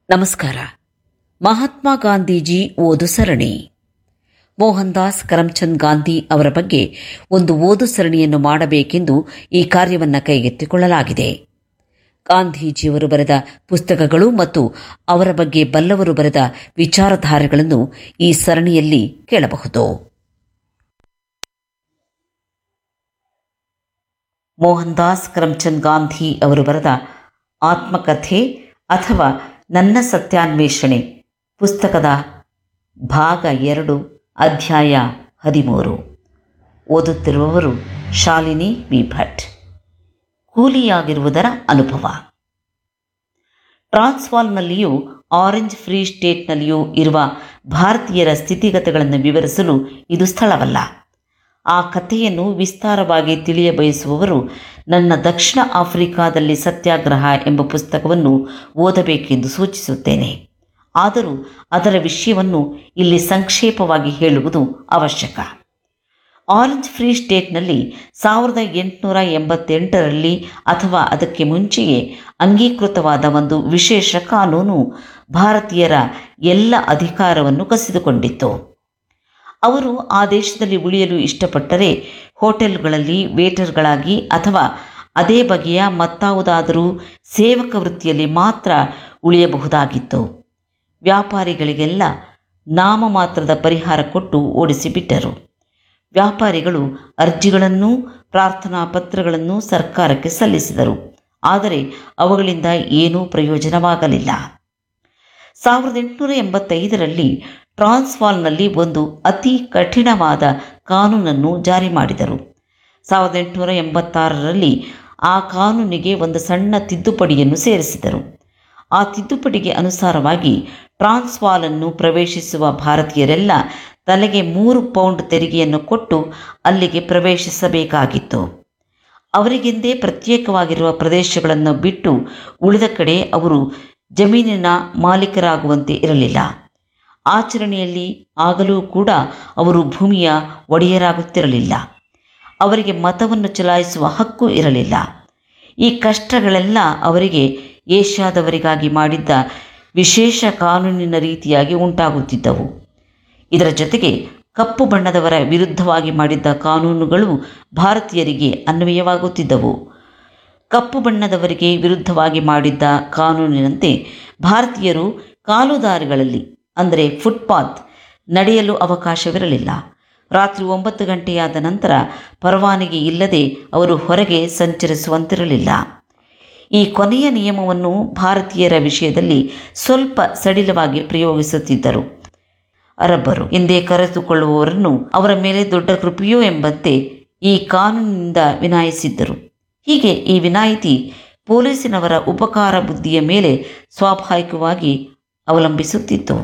ನಮಸ್ಕಾರ ಮಹಾತ್ಮ ಗಾಂಧೀಜಿ ಓದು ಸರಣಿ ಮೋಹನ್ ದಾಸ್ ಕರಮ್ಚಂದ್ ಗಾಂಧಿ ಅವರ ಬಗ್ಗೆ ಒಂದು ಓದು ಸರಣಿಯನ್ನು ಮಾಡಬೇಕೆಂದು ಈ ಕಾರ್ಯವನ್ನು ಕೈಗೆತ್ತಿಕೊಳ್ಳಲಾಗಿದೆ ಗಾಂಧೀಜಿಯವರು ಬರೆದ ಪುಸ್ತಕಗಳು ಮತ್ತು ಅವರ ಬಗ್ಗೆ ಬಲ್ಲವರು ಬರೆದ ವಿಚಾರಧಾರೆಗಳನ್ನು ಈ ಸರಣಿಯಲ್ಲಿ ಕೇಳಬಹುದು ಮೋಹನ್ ದಾಸ್ ಕರಮ್ಚಂದ್ ಗಾಂಧಿ ಅವರು ಬರೆದ ಆತ್ಮಕಥೆ ಅಥವಾ ನನ್ನ ಸತ್ಯಾನ್ವೇಷಣೆ ಪುಸ್ತಕದ ಭಾಗ ಎರಡು ಅಧ್ಯಾಯ ಹದಿಮೂರು ಓದುತ್ತಿರುವವರು ಶಾಲಿನಿ ವಿ ಭಟ್ ಕೂಲಿಯಾಗಿರುವುದರ ಅನುಭವ ಟ್ರಾನ್ಸ್ವಾಲ್ನಲ್ಲಿಯೂ ಆರೆಂಜ್ ಫ್ರೀ ಸ್ಟೇಟ್ನಲ್ಲಿಯೂ ಇರುವ ಭಾರತೀಯರ ಸ್ಥಿತಿಗತಿಗಳನ್ನು ವಿವರಿಸಲು ಇದು ಸ್ಥಳವಲ್ಲ ಆ ಕಥೆಯನ್ನು ವಿಸ್ತಾರವಾಗಿ ತಿಳಿಯ ಬಯಸುವವರು ನನ್ನ ದಕ್ಷಿಣ ಆಫ್ರಿಕಾದಲ್ಲಿ ಸತ್ಯಾಗ್ರಹ ಎಂಬ ಪುಸ್ತಕವನ್ನು ಓದಬೇಕೆಂದು ಸೂಚಿಸುತ್ತೇನೆ ಆದರೂ ಅದರ ವಿಷಯವನ್ನು ಇಲ್ಲಿ ಸಂಕ್ಷೇಪವಾಗಿ ಹೇಳುವುದು ಅವಶ್ಯಕ ಆರೆಂಜ್ ಫ್ರೀ ಸ್ಟೇಟ್ನಲ್ಲಿ ಸಾವಿರದ ಎಂಟುನೂರ ಎಂಬತ್ತೆಂಟರಲ್ಲಿ ಅಥವಾ ಅದಕ್ಕೆ ಮುಂಚೆಯೇ ಅಂಗೀಕೃತವಾದ ಒಂದು ವಿಶೇಷ ಕಾನೂನು ಭಾರತೀಯರ ಎಲ್ಲ ಅಧಿಕಾರವನ್ನು ಕಸಿದುಕೊಂಡಿತ್ತು ಅವರು ಆ ದೇಶದಲ್ಲಿ ಉಳಿಯಲು ಇಷ್ಟಪಟ್ಟರೆ ಹೋಟೆಲ್ಗಳಲ್ಲಿ ವೇಟರ್ಗಳಾಗಿ ಅಥವಾ ಅದೇ ಬಗೆಯ ಮತ್ತಾವುದಾದರೂ ಸೇವಕ ವೃತ್ತಿಯಲ್ಲಿ ಮಾತ್ರ ಉಳಿಯಬಹುದಾಗಿತ್ತು ವ್ಯಾಪಾರಿಗಳಿಗೆಲ್ಲ ನಾಮಮಾತ್ರದ ಪರಿಹಾರ ಕೊಟ್ಟು ಓಡಿಸಿಬಿಟ್ಟರು ವ್ಯಾಪಾರಿಗಳು ಅರ್ಜಿಗಳನ್ನೂ ಪ್ರಾರ್ಥನಾ ಪತ್ರಗಳನ್ನು ಸರ್ಕಾರಕ್ಕೆ ಸಲ್ಲಿಸಿದರು ಆದರೆ ಅವುಗಳಿಂದ ಏನೂ ಪ್ರಯೋಜನವಾಗಲಿಲ್ಲ ಸಾವಿರದ ಎಂಟುನೂರ ಎಂಬತ್ತೈದರಲ್ಲಿ ಟ್ರಾನ್ಸ್ವಾಲ್ನಲ್ಲಿ ಒಂದು ಅತಿ ಕಠಿಣವಾದ ಕಾನೂನನ್ನು ಜಾರಿ ಮಾಡಿದರು ಸಾವಿರದ ಎಂಟುನೂರ ಎಂಬತ್ತಾರರಲ್ಲಿ ಆ ಕಾನೂನಿಗೆ ಒಂದು ಸಣ್ಣ ತಿದ್ದುಪಡಿಯನ್ನು ಸೇರಿಸಿದರು ಆ ತಿದ್ದುಪಡಿಗೆ ಅನುಸಾರವಾಗಿ ಟ್ರಾನ್ಸ್ವಾಲನ್ನು ಪ್ರವೇಶಿಸುವ ಭಾರತೀಯರೆಲ್ಲ ತಲೆಗೆ ಮೂರು ಪೌಂಡ್ ತೆರಿಗೆಯನ್ನು ಕೊಟ್ಟು ಅಲ್ಲಿಗೆ ಪ್ರವೇಶಿಸಬೇಕಾಗಿತ್ತು ಅವರಿಗೆಂದೇ ಪ್ರತ್ಯೇಕವಾಗಿರುವ ಪ್ರದೇಶಗಳನ್ನು ಬಿಟ್ಟು ಉಳಿದ ಕಡೆ ಅವರು ಜಮೀನಿನ ಮಾಲೀಕರಾಗುವಂತೆ ಇರಲಿಲ್ಲ ಆಚರಣೆಯಲ್ಲಿ ಆಗಲೂ ಕೂಡ ಅವರು ಭೂಮಿಯ ಒಡೆಯರಾಗುತ್ತಿರಲಿಲ್ಲ ಅವರಿಗೆ ಮತವನ್ನು ಚಲಾಯಿಸುವ ಹಕ್ಕು ಇರಲಿಲ್ಲ ಈ ಕಷ್ಟಗಳೆಲ್ಲ ಅವರಿಗೆ ಏಷ್ಯಾದವರಿಗಾಗಿ ಮಾಡಿದ್ದ ವಿಶೇಷ ಕಾನೂನಿನ ರೀತಿಯಾಗಿ ಉಂಟಾಗುತ್ತಿದ್ದವು ಇದರ ಜೊತೆಗೆ ಕಪ್ಪು ಬಣ್ಣದವರ ವಿರುದ್ಧವಾಗಿ ಮಾಡಿದ್ದ ಕಾನೂನುಗಳು ಭಾರತೀಯರಿಗೆ ಅನ್ವಯವಾಗುತ್ತಿದ್ದವು ಕಪ್ಪು ಬಣ್ಣದವರಿಗೆ ವಿರುದ್ಧವಾಗಿ ಮಾಡಿದ್ದ ಕಾನೂನಿನಂತೆ ಭಾರತೀಯರು ಕಾಲುದಾರಿಗಳಲ್ಲಿ ಅಂದರೆ ಫುಟ್ಪಾತ್ ನಡೆಯಲು ಅವಕಾಶವಿರಲಿಲ್ಲ ರಾತ್ರಿ ಒಂಬತ್ತು ಗಂಟೆಯಾದ ನಂತರ ಪರವಾನಗಿ ಇಲ್ಲದೆ ಅವರು ಹೊರಗೆ ಸಂಚರಿಸುವಂತಿರಲಿಲ್ಲ ಈ ಕೊನೆಯ ನಿಯಮವನ್ನು ಭಾರತೀಯರ ವಿಷಯದಲ್ಲಿ ಸ್ವಲ್ಪ ಸಡಿಲವಾಗಿ ಪ್ರಯೋಗಿಸುತ್ತಿದ್ದರು ಅರಬ್ಬರು ಎಂದೇ ಕರೆದುಕೊಳ್ಳುವವರನ್ನು ಅವರ ಮೇಲೆ ದೊಡ್ಡ ಕೃಪೆಯೋ ಎಂಬಂತೆ ಈ ಕಾನೂನಿನಿಂದ ವಿನಾಯಿಸಿದ್ದರು ಹೀಗೆ ಈ ವಿನಾಯಿತಿ ಪೊಲೀಸಿನವರ ಉಪಕಾರ ಬುದ್ಧಿಯ ಮೇಲೆ ಸ್ವಾಭಾವಿಕವಾಗಿ ಅವಲಂಬಿಸುತ್ತಿತ್ತು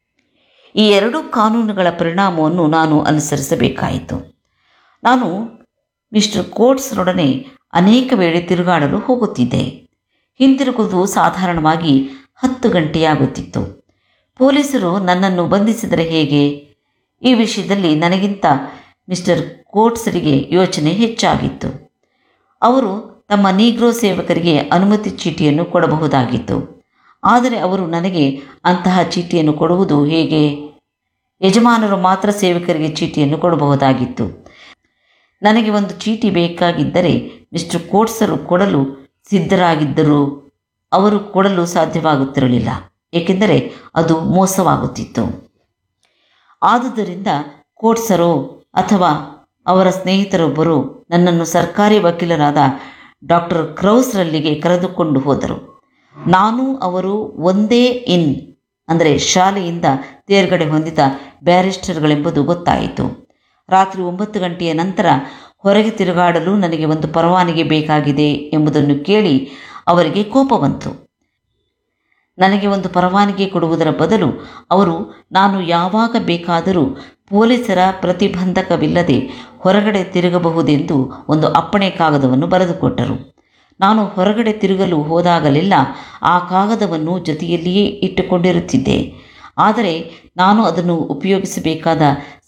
ಈ ಎರಡೂ ಕಾನೂನುಗಳ ಪರಿಣಾಮವನ್ನು ನಾನು ಅನುಸರಿಸಬೇಕಾಯಿತು ನಾನು ಮಿಸ್ಟರ್ ಕೋಟ್ಸ್ರೊಡನೆ ಅನೇಕ ವೇಳೆ ತಿರುಗಾಡಲು ಹೋಗುತ್ತಿದ್ದೆ ಹಿಂದಿರುಗುವುದು ಸಾಧಾರಣವಾಗಿ ಹತ್ತು ಗಂಟೆಯಾಗುತ್ತಿತ್ತು ಪೊಲೀಸರು ನನ್ನನ್ನು ಬಂಧಿಸಿದರೆ ಹೇಗೆ ಈ ವಿಷಯದಲ್ಲಿ ನನಗಿಂತ ಮಿಸ್ಟರ್ ಕೋಟ್ಸರಿಗೆ ಯೋಚನೆ ಹೆಚ್ಚಾಗಿತ್ತು ಅವರು ತಮ್ಮ ನೀಗ್ರೋ ಸೇವಕರಿಗೆ ಅನುಮತಿ ಚೀಟಿಯನ್ನು ಕೊಡಬಹುದಾಗಿತ್ತು ಆದರೆ ಅವರು ನನಗೆ ಅಂತಹ ಚೀಟಿಯನ್ನು ಕೊಡುವುದು ಹೇಗೆ ಯಜಮಾನರು ಮಾತ್ರ ಸೇವಕರಿಗೆ ಚೀಟಿಯನ್ನು ಕೊಡಬಹುದಾಗಿತ್ತು ನನಗೆ ಒಂದು ಚೀಟಿ ಬೇಕಾಗಿದ್ದರೆ ಮಿಸ್ಟರ್ ಕೋಟ್ಸರು ಕೊಡಲು ಸಿದ್ಧರಾಗಿದ್ದರೂ ಅವರು ಕೊಡಲು ಸಾಧ್ಯವಾಗುತ್ತಿರಲಿಲ್ಲ ಏಕೆಂದರೆ ಅದು ಮೋಸವಾಗುತ್ತಿತ್ತು ಆದುದರಿಂದ ಕೋಟ್ಸರೋ ಅಥವಾ ಅವರ ಸ್ನೇಹಿತರೊಬ್ಬರು ನನ್ನನ್ನು ಸರ್ಕಾರಿ ವಕೀಲರಾದ ಡಾಕ್ಟರ್ ಕ್ರೌಸ್ರಲ್ಲಿಗೆ ಕರೆದುಕೊಂಡು ಹೋದರು ನಾನು ಅವರು ಒಂದೇ ಇನ್ ಅಂದರೆ ಶಾಲೆಯಿಂದ ತೇರ್ಗಡೆ ಹೊಂದಿದ ಬ್ಯಾರಿಸ್ಟರ್ಗಳೆಂಬುದು ಗೊತ್ತಾಯಿತು ರಾತ್ರಿ ಒಂಬತ್ತು ಗಂಟೆಯ ನಂತರ ಹೊರಗೆ ತಿರುಗಾಡಲು ನನಗೆ ಒಂದು ಪರವಾನಗಿ ಬೇಕಾಗಿದೆ ಎಂಬುದನ್ನು ಕೇಳಿ ಅವರಿಗೆ ಕೋಪ ಬಂತು ನನಗೆ ಒಂದು ಪರವಾನಗಿ ಕೊಡುವುದರ ಬದಲು ಅವರು ನಾನು ಯಾವಾಗ ಬೇಕಾದರೂ ಪೊಲೀಸರ ಪ್ರತಿಬಂಧಕವಿಲ್ಲದೆ ಹೊರಗಡೆ ತಿರುಗಬಹುದೆಂದು ಒಂದು ಅಪ್ಪಣೆ ಕಾಗದವನ್ನು ಬರೆದುಕೊಟ್ಟರು ನಾನು ಹೊರಗಡೆ ತಿರುಗಲು ಹೋದಾಗಲೆಲ್ಲ ಆ ಕಾಗದವನ್ನು ಜೊತೆಯಲ್ಲಿಯೇ ಇಟ್ಟುಕೊಂಡಿರುತ್ತಿದ್ದೆ ಆದರೆ ನಾನು ಅದನ್ನು ಉಪಯೋಗಿಸಬೇಕಾದ